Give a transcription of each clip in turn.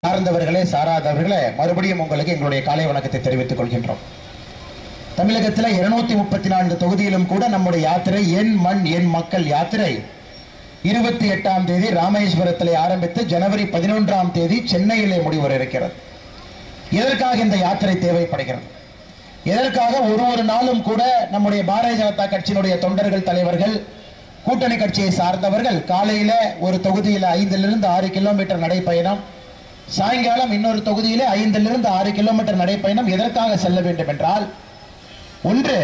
சார்ந்தவர்களே சாராதவர்களே மறுபடியும் உங்களுக்கு எங்களுடைய காலை வணக்கத்தை தெரிவித்துக் கொள்கின்றோம் தமிழகத்தில் இருநூத்தி முப்பத்தி நான்கு தொகுதியிலும் கூட நம்முடைய யாத்திரை என் மண் என் மக்கள் யாத்திரை இருபத்தி எட்டாம் தேதி ராமேஸ்வரத்திலே ஆரம்பித்து ஜனவரி பதினொன்றாம் தேதி சென்னையிலே முடிவர இருக்கிறது எதற்காக இந்த யாத்திரை தேவைப்படுகிறது எதற்காக ஒரு ஒரு நாளும் கூட நம்முடைய பாரதிய ஜனதா கட்சியினுடைய தொண்டர்கள் தலைவர்கள் கூட்டணி கட்சியை சார்ந்தவர்கள் காலையில ஒரு தொகுதியில் ஐந்திலிருந்து ஆறு கிலோமீட்டர் நடைப்பயணம் சாயங்காலம் இன்னொரு தொகுதியிலே ஐந்திலிருந்து ஆறு கிலோமீட்டர் நடைப்பயணம் எதற்காக செல்ல வேண்டும் என்றால் ஒன்று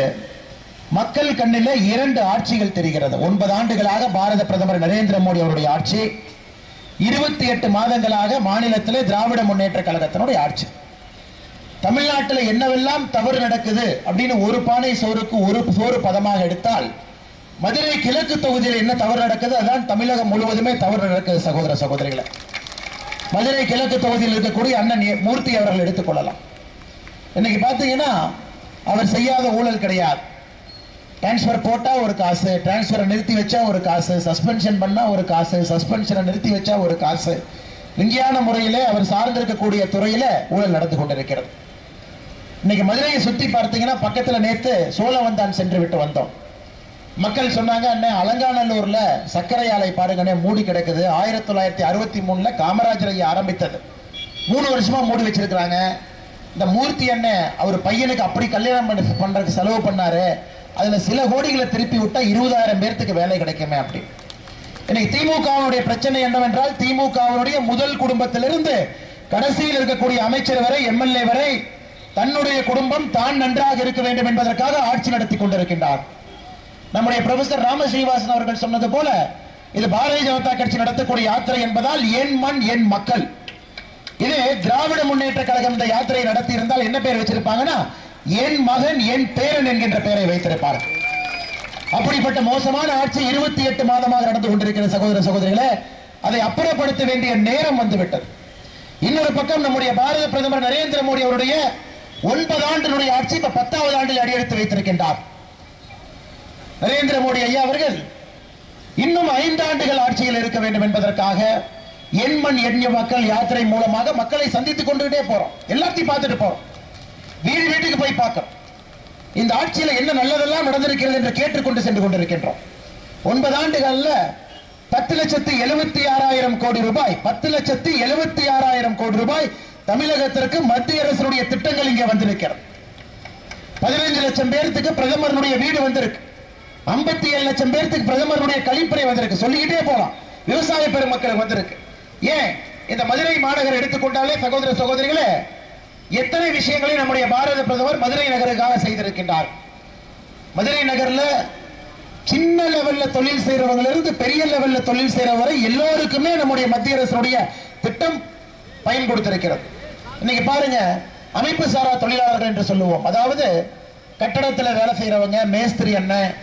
மக்கள் கண்ணிலே இரண்டு ஆட்சிகள் தெரிகிறது ஒன்பது ஆண்டுகளாக பாரத பிரதமர் நரேந்திர மோடி அவருடைய ஆட்சி இருபத்தி எட்டு மாதங்களாக மாநிலத்திலே திராவிட முன்னேற்ற கழகத்தினுடைய ஆட்சி தமிழ்நாட்டில் என்னவெல்லாம் தவறு நடக்குது அப்படின்னு ஒரு பானை சோறுக்கு ஒரு சோறு பதமாக எடுத்தால் மதுரை கிழக்கு தொகுதியில் என்ன தவறு நடக்குது அதான் தமிழகம் முழுவதுமே தவறு நடக்குது சகோதர சகோதரிகளை மதுரை கிழக்கு தொகுதியில் இருக்கக்கூடிய அண்ணன் ஏ- மூர்த்தி அவர்கள் எடுத்துக்கொள்ளலாம் இன்னைக்கு பார்த்தீங்கன்னா அவர் செய்யாத ஊழல் கிடையாது டிரான்ஸ்ஃபர் போட்டா ஒரு காசு டிரான்ஸ்ஃபரை நிறுத்தி வச்சா ஒரு காசு சஸ்பென்ஷன் பண்ணா ஒரு காசு சஸ்பென்ஷனை நிறுத்தி வச்சா ஒரு காசு விஞ்ஞான முறையிலே அவர் சார்ந்திருக்கக்கூடிய துறையில ஊழல் நடந்து கொண்டிருக்கிறது இன்னைக்கு மதுரையை சுத்தி பார்த்தீங்கன்னா பக்கத்துல நேத்து சோழவந்தான் சென்று விட்டு வந்தோம் மக்கள் சொன்னாங்க அண்ணே அலங்காநல்லூர்ல சர்க்கரை ஆலை பாருங்கண்ணே மூடி கிடக்குது ஆயிரத்தி தொள்ளாயிரத்தி அறுபத்தி மூணுல காமராஜர் ஐயா ஆரம்பித்தது மூணு வருஷமா மூடி வச்சிருக்கிறாங்க இந்த மூர்த்தி அண்ணன் அவர் பையனுக்கு அப்படி கல்யாணம் பண்ண பண்றதுக்கு செலவு பண்ணாரு அதுல சில கோடிகளை திருப்பி விட்டா இருபதாயிரம் பேர்த்துக்கு வேலை கிடைக்குமே அப்படி இன்னைக்கு திமுகவினுடைய பிரச்சனை என்னவென்றால் திமுகவினுடைய முதல் குடும்பத்திலிருந்து கடைசியில் இருக்கக்கூடிய அமைச்சர் வரை எம்எல்ஏ வரை தன்னுடைய குடும்பம் தான் நன்றாக இருக்க வேண்டும் என்பதற்காக ஆட்சி நடத்தி கொண்டிருக்கின்றார் நம்முடைய ப்ரொஃபசர் ராமஸ்ரீவாசன் அவர்கள் சொன்னது போல இது பாரதிய ஜனதா கட்சி நடத்தக்கூடிய யாத்திரை என்பதால் என் மண் என் மக்கள் இது திராவிட முன்னேற்ற கழகம் இந்த யாத்திரை நடத்தி இருந்தால் என்ன பேர் வச்சிருப்பாங்கன்னா என் மகன் என் பேரன் என்கின்ற பெயரை வைத்திருப்பார் அப்படிப்பட்ட மோசமான ஆட்சி இருபத்தி எட்டு மாதமாக நடந்து கொண்டிருக்கிற சகோதர சகோதரிகளே அதை அப்புறப்படுத்த வேண்டிய நேரம் வந்துவிட்டது இன்னொரு பக்கம் நம்முடைய பாரத பிரதமர் நரேந்திர மோடி அவருடைய ஒன்பது ஆண்டினுடைய ஆட்சி இப்ப பத்தாவது ஆண்டில் அடியெடுத்து வைத்திருக்கின்றார் நரேந்திர மோடி ஐயா அவர்கள் இன்னும் ஐந்து ஆண்டுகள் ஆட்சியில் இருக்க வேண்டும் என்பதற்காக என் மண் எண்ணிய மக்கள் யாத்திரை மூலமாக மக்களை சந்தித்துக் கொண்டுகிட்டே போறோம் எல்லாத்தையும் பார்த்துட்டு போறோம் வீடு வீட்டுக்கு போய் பார்க்கிறோம் இந்த ஆட்சியில் என்ன நல்லதெல்லாம் நடந்திருக்கிறது என்று கேட்டுக்கொண்டு சென்று கொண்டிருக்கின்றோம் ஒன்பது ஆண்டுகள்ல பத்து லட்சத்து எழுபத்தி ஆறாயிரம் கோடி ரூபாய் பத்து லட்சத்து எழுபத்தி ஆறாயிரம் கோடி ரூபாய் தமிழகத்திற்கு மத்திய அரசுடைய திட்டங்கள் இங்கே வந்திருக்கிறது பதினைஞ்சு லட்சம் பேர்த்துக்கு பிரதமருடைய வீடு வந்திருக்கு ஐம்பத்தி ஏழு லட்சம் பேர்த்துக்கு பிரதமருடைய கழிப்பறை வந்திருக்கு சொல்லிக்கிட்டே போலாம் விவசாய பெருமக்களுக்கு வந்திருக்கு ஏன் இந்த மதுரை மாநகர் எடுத்துக்கொண்டாலே சகோதர சகோதரிகளே எத்தனை விஷயங்களை நம்முடைய பாரத பிரதமர் மதுரை நகருக்காக செய்திருக்கின்றார் மதுரை நகர்ல சின்ன லெவல்ல தொழில் செய்யறவங்க இருந்து பெரிய லெவல்ல தொழில் செய்யற வரை எல்லோருக்குமே நம்முடைய மத்திய அரசுடைய திட்டம் பயன் கொடுத்திருக்கிறது இன்னைக்கு பாருங்க அமைப்பு சாரா தொழிலாளர்கள் என்று சொல்லுவோம் அதாவது கட்டடத்துல வேலை செய்யறவங்க மேஸ்திரி அண்ணன்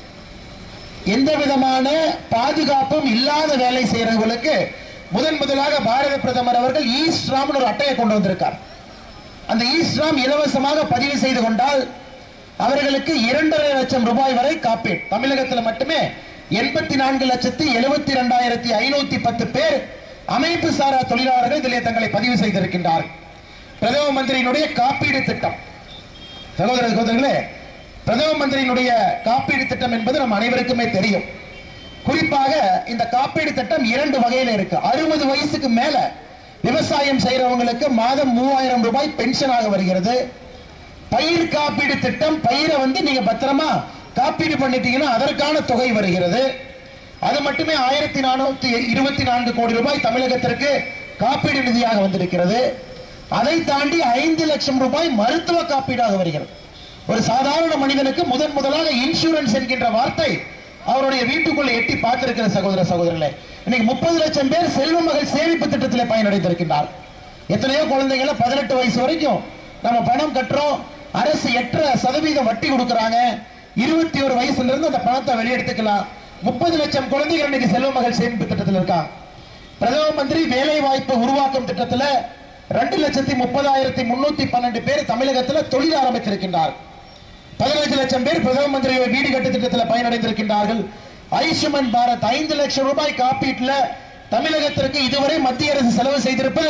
எந்த விதமான பாதுகாப்பும் இல்லாத வேலை செய்யறவங்களுக்கு முதன் முதலாக பாரத பிரதமர் அவர்கள் ஈஸ்ட்ராம்னு ஒரு அட்டையை கொண்டு வந்திருக்கார் அந்த ஈஸ்ட்ராம் இலவசமாக பதிவு செய்து கொண்டால் அவர்களுக்கு இரண்டரை லட்சம் ரூபாய் வரை காப்பீடு தமிழகத்தில் மட்டுமே எண்பத்தி நான்கு லட்சத்தி எழுபத்தி இரண்டாயிரத்தி ஐநூத்தி பத்து பேர் அமைப்பு சாரா தொழிலாளர்கள் இதிலே தங்களை பதிவு செய்திருக்கின்றார்கள் பிரதம மந்திரியினுடைய காப்பீடு திட்டம் சகோதர சகோதரர்களே பிரதம மந்திரியினுடைய காப்பீடு திட்டம் என்பது நம் அனைவருக்குமே தெரியும் குறிப்பாக இந்த காப்பீடு திட்டம் இரண்டு வகையில இருக்கு அறுபது வயசுக்கு மேல விவசாயம் செய்யறவங்களுக்கு மாதம் மூவாயிரம் ரூபாய் பென்ஷனாக வருகிறது பயிர் காப்பீடு திட்டம் பயிரை வந்து நீங்க பத்திரமா காப்பீடு பண்ணிட்டீங்கன்னா அதற்கான தொகை வருகிறது அது மட்டுமே ஆயிரத்தி நானூத்தி இருபத்தி நான்கு கோடி ரூபாய் தமிழகத்திற்கு காப்பீடு நிதியாக வந்திருக்கிறது அதை தாண்டி ஐந்து லட்சம் ரூபாய் மருத்துவ காப்பீடாக வருகிறது ஒரு சாதாரண மனிதனுக்கு முதன் முதலாக இன்சூரன்ஸ் என்கின்ற வார்த்தை அவருடைய வீட்டுக்குள்ள எட்டி பார்த்திருக்கிற சகோதர சகோதரர்களே இன்னைக்கு முப்பது லட்சம் பேர் செல்வ மகள் சேமிப்பு திட்டத்தில் பயனடைந்திருக்கின்றார் எத்தனையோ குழந்தைகளை பதினெட்டு வயசு வரைக்கும் நம்ம பணம் கட்டுறோம் அரசு எட்டரை சதவீதம் வட்டி கொடுக்கறாங்க இருபத்தி ஒரு வயசுல இருந்து அந்த பணத்தை வெளியெடுத்துக்கலாம் முப்பது லட்சம் குழந்தைகள் இன்னைக்கு செல்வ மகள் சேமிப்பு திட்டத்தில் இருக்காங்க பிரதம மந்திரி வேலை வாய்ப்பு உருவாக்கும் திட்டத்துல ரெண்டு லட்சத்தி முப்பதாயிரத்தி முன்னூத்தி பன்னெண்டு பேர் தமிழகத்துல தொழில் ஆரம்பித்திருக்கின்றார் பதினஞ்சு லட்சம் பேர் பிரதம மந்திரி வீடு கட்டு திட்டத்தில் பயனடைந்திருக்கின்றார்கள் ஆயுஷ்மான் பாரத் ஐந்து லட்சம் ரூபாய் காப்பீட்டுல தமிழகத்திற்கு இதுவரை மத்திய அரசு செலவு செய்திருப்பது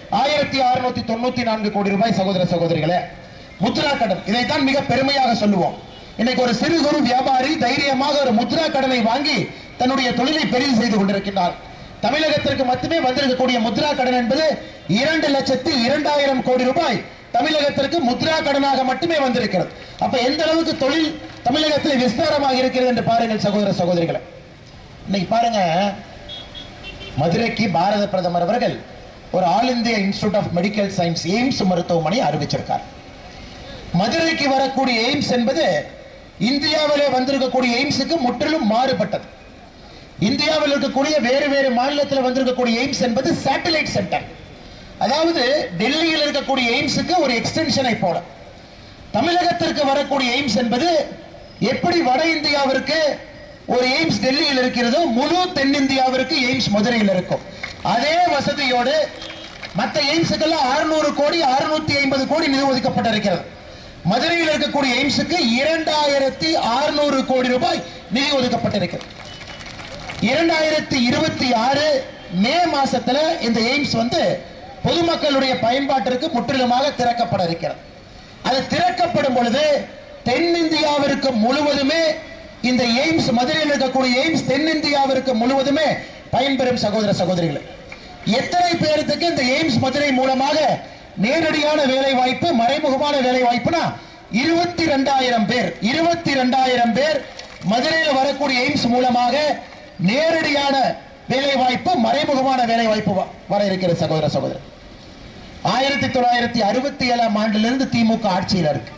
ஆயிரத்தி அறுநூத்தி தொண்ணூத்தி நான்கு கோடி ரூபாய் சகோதர சகோதரிகளே முத்ரா கடன் இதைத்தான் மிக பெருமையாக சொல்லுவோம் இன்னைக்கு ஒரு சிறு குறு வியாபாரி தைரியமாக ஒரு முத்ரா கடனை வாங்கி தன்னுடைய தொழிலை பெரிது செய்து கொண்டிருக்கிறார் தமிழகத்திற்கு மட்டுமே வந்திருக்கக்கூடிய முத்ரா கடன் என்பது இரண்டு லட்சத்தி இரண்டாயிரம் கோடி ரூபாய் தமிழகத்திற்கு முத்ரா கடனாக மட்டுமே வந்திருக்கிறது அப்ப எந்த அளவுக்கு தொழில் தமிழகத்தில் விஸ்தாரமாக இருக்கிறது என்று பாருங்கள் சகோதர சகோதரிகளை இன்னைக்கு பாருங்க மதுரைக்கு பாரத பிரதமர் அவர்கள் ஒரு all India institute of medical science AIIMS மருத்துவமனை அறிவிச்சிருக்கார் மதுரைக்கு வரக்கூடிய எய்ம்ஸ் என்பது இந்தியாவிலே வந்திருக்கக்கூடிய எய்ம்ஸுக்கு முற்றிலும் மாறுபட்டது இந்தியாவில் இருக்கக்கூடிய வேறு வேறு மாநிலத்தில் வந்திருக்கக்கூடிய எய்ம்ஸ் என்பது சேட்டலைட் சென்டர் அதாவது டெல்லியில் இருக்கக்கூடிய எய்ம்ஸுக்கு ஒரு எக்ஸ்டென்ஷனை போல தமிழகத்திற்கு வரக்கூடிய எய்ம்ஸ் என்பது எப்படி வட இந்தியாவிற்கு ஒரு எய்ம்ஸ் டெல்லியில் இருக்கிறதோ முழு தென்னிந்தியாவிற்கு எய்ம்ஸ் மதுரையில் இருக்கும் அதே வசதியோடு மற்ற எய்ம்ஸுக்கெல்லாம் 600 கோடி 650 ஐம்பது கோடி நிதி ஒதுக்கப்பட்டிருக்கிறது மதுரையில் இருக்கக்கூடிய எய்ம்ஸுக்கு இரண்டாயிரத்தி அறுநூறு கோடி ரூபாய் நிதி ஒதுக்கப்பட்டிருக்கிறது இரண்டாயிரத்தி இருபத்தி ஆறு மே மாசத்துல இந்த எய்ம்ஸ் வந்து பொதுமக்களுடைய பயன்பாட்டிற்கு முற்றிலுமாக திறக்கப்பட இருக்கிறது அது திறக்கப்படும் பொழுது தென்னிந்தியாவிற்கு முழுவதுமே இந்த எய்ம்ஸ் மதுரையில் இருக்கக்கூடிய எய்ம்ஸ் தென்னிந்தியாவிற்கு முழுவதுமே பயன்பெறும் சகோதர சகோதரிகளே எத்தனை பேருக்கு இந்த எய்ம்ஸ் மதுரை மூலமாக நேரடியான வேலை வாய்ப்பு மறைமுகமான வேலை வாய்ப்புனா இருபத்தி ரெண்டாயிரம் பேர் இருபத்தி ரெண்டாயிரம் பேர் மதுரையில் வரக்கூடிய எய்ம்ஸ் மூலமாக நேரடியான வேலை வாய்ப்பு மறைமுகமான வேலை வாய்ப்பு வ- வர இருக்கிற சகோதர சகோதரர் ஆயிரத்தி தொள்ளாயிரத்தி அறுபத்தி ஏழாம் ஆண்டிலிருந்து திமுக ஆட்சியில் இருக்கு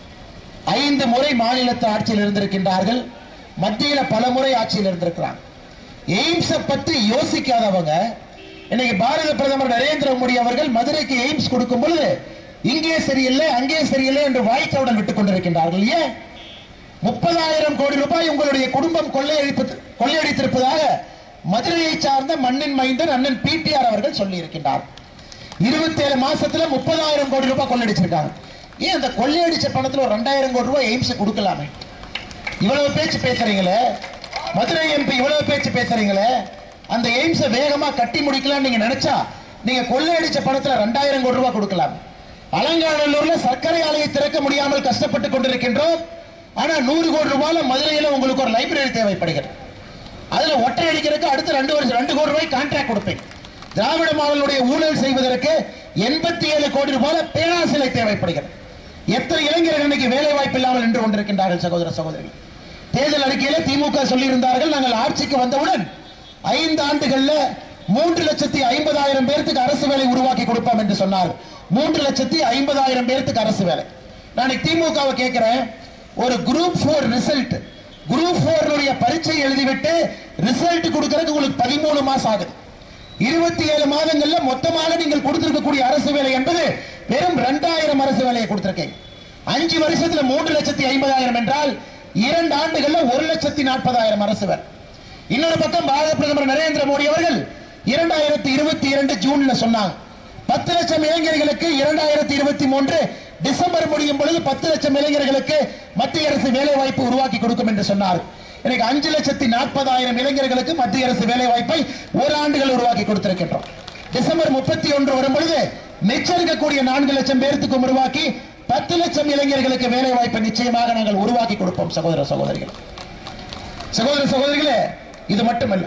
ஐந்து முறை மாநிலத்து ஆட்சியில் இருந்திருக்கின்றார்கள் மத்தியில பல முறை ஆட்சியில் இருந்திருக்கிறாங்க எய்ம்ஸை பற்றி யோசிக்காதவங்க இன்னைக்கு பாரத பிரதமர் நரேந்திர மோடி அவர்கள் மதுரைக்கு எய்ம்ஸ் கொடுக்கும் பொழுது இங்கே சரியில்லை அங்கே சரியில்லை என்று வாய்ச்சவுடன் விட்டுக் கொண்டிருக்கின்றார்கள் ஏன் முப்பதாயிரம் கோடி ரூபாய் உங்களுடைய குடும்பம் கொள்ளையடிப்பது கொள்ளையடித்திருப்பதாக மதுரையை சார்ந்த மண்ணின் மைந்தன் அண்ணன் பிடிஆர் அவர்கள் சொல்லி இருக்கின்றார் இருபத்தி ஏழு மாசத்துல முப்பதாயிரம் கோடி ரூபாய் கொள்ளையடிச்சிருக்காங்க ஏன் அந்த கொள்ளையடிச்ச பணத்துல ஒரு ரெண்டாயிரம் கோடி ரூபாய் எய்ம்ஸ் கொடுக்கலாமே இவ்வளவு பேச்சு பேசுறீங்களே மதுரை எம்பி இவ்வளவு பேச்சு பேசுறீங்களே அந்த எய்ம்ஸை வேகமா கட்டி முடிக்கலாம்னு நீங்க நினைச்சா நீங்க கொள்ளையடிச்ச பணத்துல ரெண்டாயிரம் கோடி ரூபாய் கொடுக்கலாம் அலங்காநல்லூர்ல சர்க்கரை ஆலையை திறக்க முடியாமல் கஷ்டப்பட்டு கொண்டிருக்கின்றோம் ஆனா நூறு கோடி ரூபாயில மதுரையில உங்களுக்கு ஒரு லைப்ரரி தேவைப்படுகிறது அதுல ஒட்டை அடிக்கிறதுக்கு அடுத்த ரெண்டு வருஷம் ரெண்டு கோடி ரூபாய் கான்ட்ராக்ட் கொடுப்பேன் திராவிட மாடலுடைய ஊழல் செய்வதற்கு எண்பத்தி ஏழு கோடி ரூபாய் பேராசிலை தேவைப்படுகிறது எத்தனை இளைஞர்கள் இன்னைக்கு வேலை வாய்ப்பு இல்லாமல் நின்று கொண்டிருக்கின்றார்கள் சகோதர சகோதரிகள் தேர்தல் அறிக்கையில திமுக சொல்லியிருந்தார்கள் நாங்கள் ஆட்சிக்கு வந்தவுடன் ஐந்து ஆண்டுகள்ல மூன்று லட்சத்தி ஐம்பதாயிரம் பேருக்கு அரசு வேலை உருவாக்கி கொடுப்போம் என்று சொன்னார் மூன்று லட்சத்தி ஐம்பதாயிரம் பேருக்கு அரசு வேலை நான் திமுகவை கேட்கிறேன் ஒரு குரூப் போர் ரிசல்ட் குரூப் போர்னுடைய பரீட்சை எழுதிவிட்டு ரிசல்ட் கொடுக்கறதுக்கு உங்களுக்கு பதிமூணு மாசம் ஆகுது இருபத்தி ஏழு மாதங்கள்ல மொத்தமாக நீங்கள் கொடுத்திருக்கக்கூடிய அரசு வேலை என்பது வெறும் ரெண்டாயிரம் அரசு வேலையை கொடுத்திருக்கீங்க அஞ்சு வருஷத்துல மூன்று லட்சத்தி ஐம்பதாயிரம் என்றால் இரண்டு ஆண்டுகள்ல ஒரு லட்சத்தி நாற்பதாயிரம் அரசு வேலை இன்னொரு பக்கம் பாரத பிரதமர் நரேந்திர மோடி அவர்கள் இரண்டாயிரத்தி இருபத்தி இரண்டு ஜூன்ல சொன்னாங்க பத்து லட்சம் இளைஞர்களுக்கு இரண்டாயிரத்தி இருபத்தி மூன்று டிசம்பர் முடியும் பொழுது பத்து லட்சம் இளைஞர்களுக்கு மத்திய அரசு வேலை வாய்ப்பு உருவாக்கி கொடுக்கும் என்று சொன்னார் எனக்கு அஞ்சு லட்சத்தி நாற்பதாயிரம் இளைஞர்களுக்கு மத்திய அரசு வேலை வாய்ப்பை ஒரு ஆண்டுகள் உருவாக்கி கொடுத்திருக்கின்றோம் டிசம்பர் முப்பத்தி ஒன்று வரும் பொழுது மிச்சம் இருக்கக்கூடிய நான்கு லட்சம் பேர்த்துக்கும் உருவாக்கி பத்து லட்சம் இளைஞர்களுக்கு வேலை வாய்ப்பை நிச்சயமாக நாங்கள் உருவாக்கி கொடுப்போம் சகோதர சகோதரிகள் சகோதர சகோதரிகளே இது மட்டுமல்ல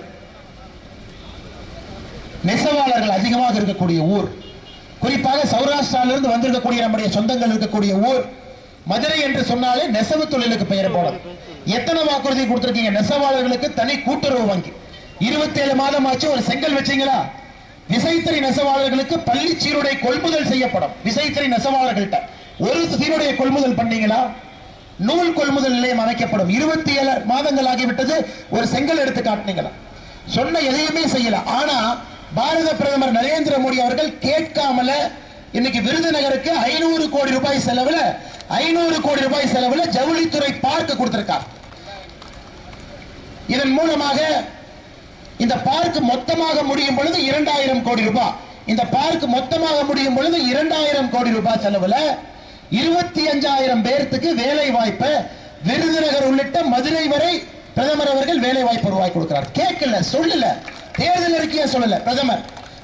நெசவாளர்கள் அதிகமாக இருக்கக்கூடிய ஊர் குறிப்பாக சௌராஷ்டிராவிலிருந்து வந்திருக்கக்கூடிய நம்முடைய சொந்தங்கள் இருக்கக்கூடிய ஊர் மதுரை என்று சொன்னாலே நெசவு தொழிலுக்கு பெயர் போடும் எத்தனை வாக்குறுதி கொடுத்திருக்கீங்க நெசவாளர்களுக்கு தனி கூட்டுறவு வங்கி இருபத்தி ஏழு மாதம் ஆச்சு ஒரு செங்கல் வச்சீங்களா விசைத்தறி நெசவாளர்களுக்கு பள்ளி சீருடை கொள்முதல் செய்யப்படும் விசைத்தறி நெசவாளர்கள்ட்ட ஒரு சீருடைய கொள்முதல் பண்ணீங்களா நூல் கொள்முதல் நிலையம் அமைக்கப்படும் இருபத்தி ஏழு மாதங்கள் ஆகிவிட்டது ஒரு செங்கல் எடுத்து காட்டினீங்களா சொன்ன எதையுமே செய்யல ஆனா பாரத பிரதமர் நரேந்திர மோடி அவர்கள் கேட்காமல இன்னைக்கு விருதுநகருக்கு ஐநூறு கோடி ரூபாய் செலவுல ஐநூறு கோடி ரூபாய் செலவுல ஜவுளித்துறை பார்க்க கொடுத்திருக்கார் இதன் மூலமாக இந்த பார்க் மொத்தமாக முடியும் பொழுது இரண்டாயிரம் கோடி ரூபாய் இந்த பார்க் மொத்தமாக முடியும் பொழுது இரண்டாயிரம் கோடி ரூபாய் செலவுல இருபத்தி அஞ்சாயிரம் பேர்த்துக்கு வேலை வாய்ப்பை விருதுநகர் உள்ளிட்ட மதுரை வரை பிரதமர் அவர்கள் வேலை வாய்ப்பு உருவாக்கி கொடுக்கிறார் கேட்கல சொல்லல தேர்தல் அறிக்கையா சொல்லல பிரதமர்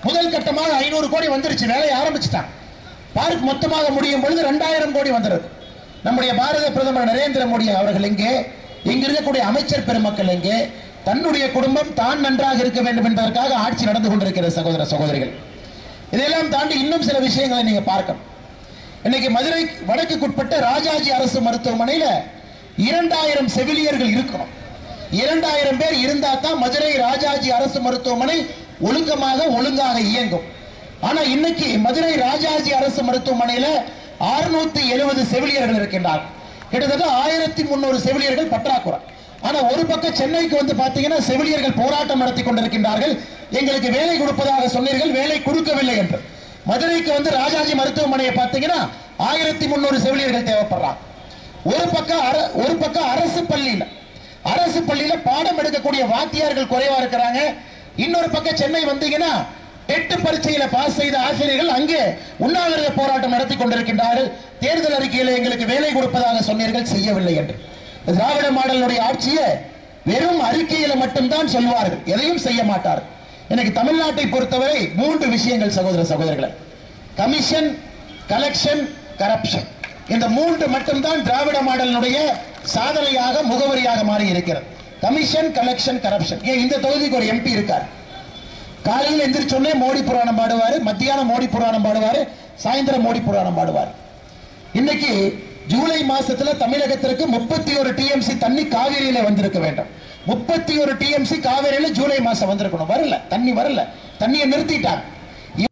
முதல் கட்டமாக ஐநூறு கோடி வந்துருச்சு வேலையை ஆரம்பிச்சுட்டான் பார்க் மொத்தமாக முடியும் பொழுது ரெண்டாயிரம் கோடி வந்துருது நம்முடைய பாரத பிரதமர் நரேந்திர மோடி அவர்கள் எங்கே இங்க இருக்கக்கூடிய அமைச்சர் பெருமக்கள் எங்கே தன்னுடைய குடும்பம் தான் நன்றாக இருக்க வேண்டும் என்பதற்காக ஆட்சி நடந்து கொண்டிருக்கிறது சகோதர சகோதரிகள் இதையெல்லாம் தாண்டி இன்னும் சில விஷயங்களை நீங்க பார்க்கணும் இன்னைக்கு மதுரை வடக்குட்பட்ட ராஜாஜி அரசு மருத்துவமனையில இரண்டாயிரம் செவிலியர்கள் இருக்கணும் இரண்டாயிரம் பேர் இருந்தா தான் மதுரை ராஜாஜி அரசு மருத்துவமனை ஒழுங்கமாக ஒழுங்காக இயங்கும் ஆனா இன்னைக்கு மதுரை ராஜாஜி அரசு மருத்துவமனையில 670 எழுபது செவிலியர்கள் இருக்கின்றார் கிட்டத்தட்ட ஆயிரத்தி முன்னூறு செவிலியர்கள் பற்றாக்குறை ஆனா ஒரு பக்கம் சென்னைக்கு வந்து பாத்தீங்கன்னா செவிலியர்கள் போராட்டம் நடத்தி கொண்டிருக்கின்றார்கள் எங்களுக்கு வேலை கொடுப்பதாக சொன்னீர்கள் வேலை கொடுக்கவில்லை என்று மதுரைக்கு வந்து ராஜாஜி மருத்துவமனையை பார்த்தீங்கன்னா ஆயிரத்தி முன்னூறு செவிலியர்கள் தேவைப்படுறாங்க ஒரு பக்கம் அர- ஒரு பக்கம் அரசு பள்ளியில அரசு பள்ளியில பாடம் எடுக்கக்கூடிய வாத்தியார்கள் குறைவா இருக்கிறாங்க இன்னொரு பக்கம் சென்னை வந்தீங்கன்னா எட்டு பரீட்சையில பாஸ் செய்த ஆசிரியர்கள் அங்கே உண்ணாவிரத போராட்டம் நடத்தி கொண்டிருக்கின்றார்கள் தேர்தல் அறிக்கையில எங்களுக்கு வேலை கொடுப்பதாக சொன்னீர்கள் செய்யவில்லை என்று திராவிட மாடலுடைய ஆட்சியை வெறும் அறிக்கையில மட்டும்தான் சொல்வார்கள் எதையும் செய்ய மாட்டார்கள் எனக்கு தமிழ்நாட்டை பொறுத்தவரை மூன்று விஷயங்கள் சகோதர சகோதரர்களே கமிஷன் கலெக்ஷன் கரப்ஷன் இந்த மூன்று மட்டும்தான் திராவிட மாடலினுடைய சாதனையாக முகவரியாக மாறி இருக்கிறது கமிஷன் கலெக்ஷன் கரப்ஷன் ஏன் இந்த தொகுதிக்கு ஒரு எம்பி இருக்கார் காலையில் எந்திரிச்சோடனே மோடி புராணம் பாடுவாரு மத்தியானம் மோடி புராணம் பாடுவாரு சாயந்தரம் மோடி புராணம் பாடுவார் இன்னைக்கு ஜூலை மாசத்துல தமிழகத்திற்கு முப்பத்தி ஒரு டிஎம்சி தண்ணி காவிரியில வந்திருக்க வேண்டும் முப்பத்தி ஒரு டிஎம்சி காவிரியில ஜூலை மாசம் வந்திருக்கணும் வரல தண்ணி வரல தண்ணியை நிறுத்திட்டாங்க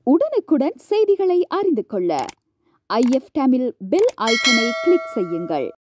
உடனுக்குடன் செய்திகளை அறிந்து கொள்ள ஐஎஃப் தமிழ் பெல் ஐக்கனை கிளிக் செய்யுங்கள்